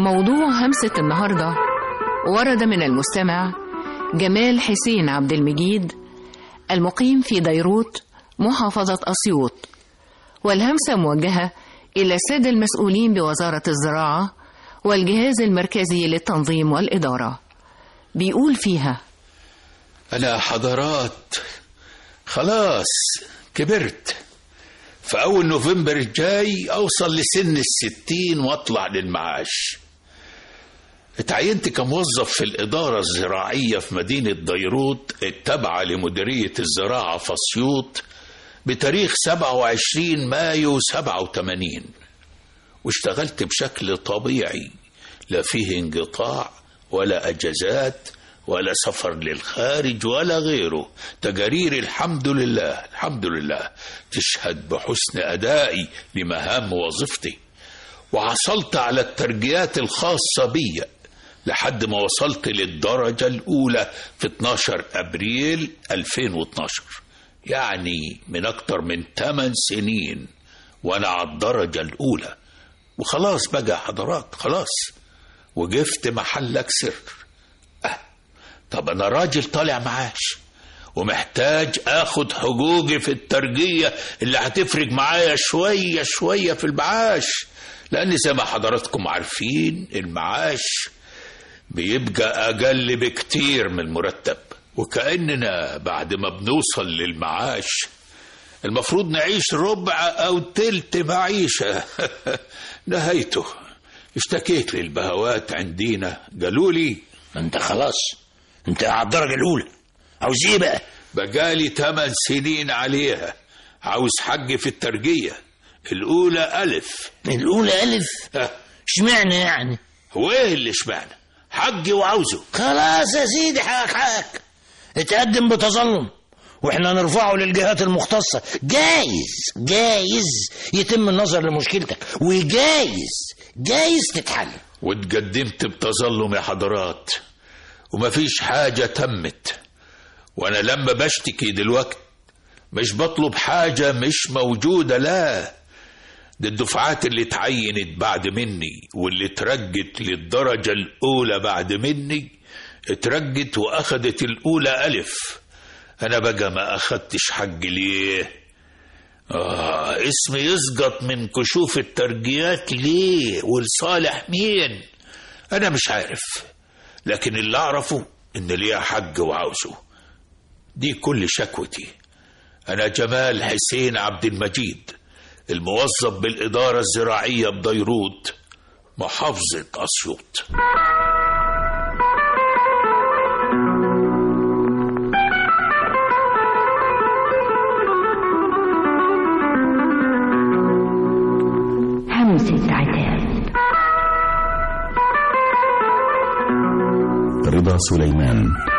موضوع همسة النهاردة ورد من المستمع جمال حسين عبد المجيد المقيم في ديروت محافظة أسيوط والهمسة موجهة إلى السادة المسؤولين بوزارة الزراعة والجهاز المركزي للتنظيم والإدارة بيقول فيها أنا حضرات خلاص كبرت في أول نوفمبر الجاي أوصل لسن الستين وأطلع للمعاش اتعينت كموظف في الإدارة الزراعية في مدينة ديروت التابعة لمديرية الزراعة في أسيوط بتاريخ 27 مايو 87 واشتغلت بشكل طبيعي لا فيه انقطاع ولا أجازات ولا سفر للخارج ولا غيره تجارير الحمد لله الحمد لله تشهد بحسن أدائي لمهام وظيفتي وحصلت على الترجيات الخاصة بي لحد ما وصلت للدرجة الأولى في 12 أبريل 2012 يعني من أكتر من 8 سنين وأنا على الدرجة الأولى وخلاص بقى حضرات خلاص وقفت محلك سر أه طب أنا راجل طالع معاش ومحتاج اخد حقوقي في الترجية اللي هتفرق معايا شوية شوية في المعاش لأن زي ما حضراتكم عارفين المعاش بيبقى أقل بكتير من المرتب وكأننا بعد ما بنوصل للمعاش المفروض نعيش ربع أو تلت معيشة نهايته اشتكيت للبهوات عندنا قالوا لي انت خلاص انت على الدرجة الأولى عاوز ايه بقى؟ بقالي ثمان سنين عليها عاوز حق في الترجية الأولى ألف الأولى ألف ها، اشمعنى يعني؟ هو إيه اللي اشمعنى حقي وعاوزه خلاص يا سيدي حقك حقك اتقدم بتظلم واحنا نرفعه للجهات المختصة جايز جايز يتم النظر لمشكلتك وجايز جايز تتحل واتقدمت بتظلم يا حضرات ومفيش حاجة تمت وأنا لما بشتكي دلوقتي مش بطلب حاجة مش موجودة لا ده الدفعات اللي اتعينت بعد مني واللي اترجت للدرجة الأولى بعد مني اترجت وأخدت الأولى ألف أنا بقى ما أخدتش حق ليه آه اسمي يسقط من كشوف الترجيات ليه ولصالح مين أنا مش عارف لكن اللي أعرفه إن ليا حق وعاوزه دي كل شكوتي أنا جمال حسين عبد المجيد الموظف بالإدارة الزراعية بديروت محافظة أسيوط همسة عتاب رضا سليمان